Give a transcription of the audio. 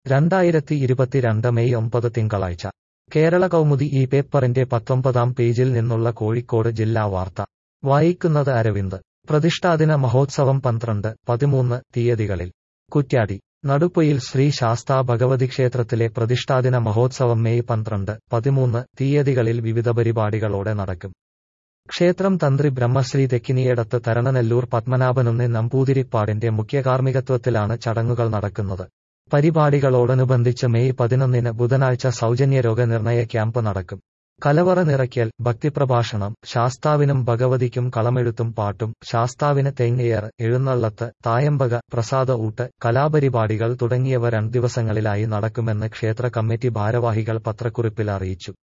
രണ്ടായിരത്തി ഇരുപത്തിരണ്ട് മെയ് ഒമ്പത് തിങ്കളാഴ്ച കേരള കൗമുദി ഈ പേപ്പറിന്റെ പത്തൊമ്പതാം പേജിൽ നിന്നുള്ള കോഴിക്കോട് ജില്ലാ വാർത്ത വായിക്കുന്നത് അരവിന്ദ് പ്രതിഷ്ഠാദിന മഹോത്സവം പന്ത്രണ്ട് പതിമൂന്ന് തീയതികളിൽ കുറ്റ്യാടി നടുപ്പൊയിൽ ശ്രീ ശാസ്താ ഭഗവതി ക്ഷേത്രത്തിലെ പ്രതിഷ്ഠാദിന മഹോത്സവം മെയ് പന്ത്രണ്ട് പതിമൂന്ന് തീയതികളിൽ വിവിധ പരിപാടികളോടെ നടക്കും ക്ഷേത്രം തന്ത്രി ബ്രഹ്മശ്രീ തെക്കിനിയടത്ത് തരണനെല്ലൂർ പത്മനാഭനുണ്ണി നമ്പൂതിരിപ്പാടിന്റെ മുഖ്യകാർമ്മികത്വത്തിലാണ് ചടങ്ങുകൾ നടക്കുന്നത് പരിപാടികളോടനുബന്ധിച്ച് മെയ് പതിനൊന്നിന് ബുധനാഴ്ച സൗജന്യ രോഗനിർണയ ക്യാമ്പ് നടക്കും കലവറ നിറയ്ക്കൽ ഭക്തിപ്രഭാഷണം ശാസ്താവിനും ഭഗവതിക്കും കളമെഴുത്തും പാട്ടും ശാസ്താവിന് തെങ്ങേർ എഴുന്നള്ളത്ത് തായമ്പക പ്രസാദ ഊട്ട് കലാപരിപാടികൾ തുടങ്ങിയവ രണ്ട് ദിവസങ്ങളിലായി നടക്കുമെന്ന് ക്ഷേത്ര കമ്മിറ്റി ഭാരവാഹികൾ പത്രക്കുറിപ്പിൽ അറിയിച്ചു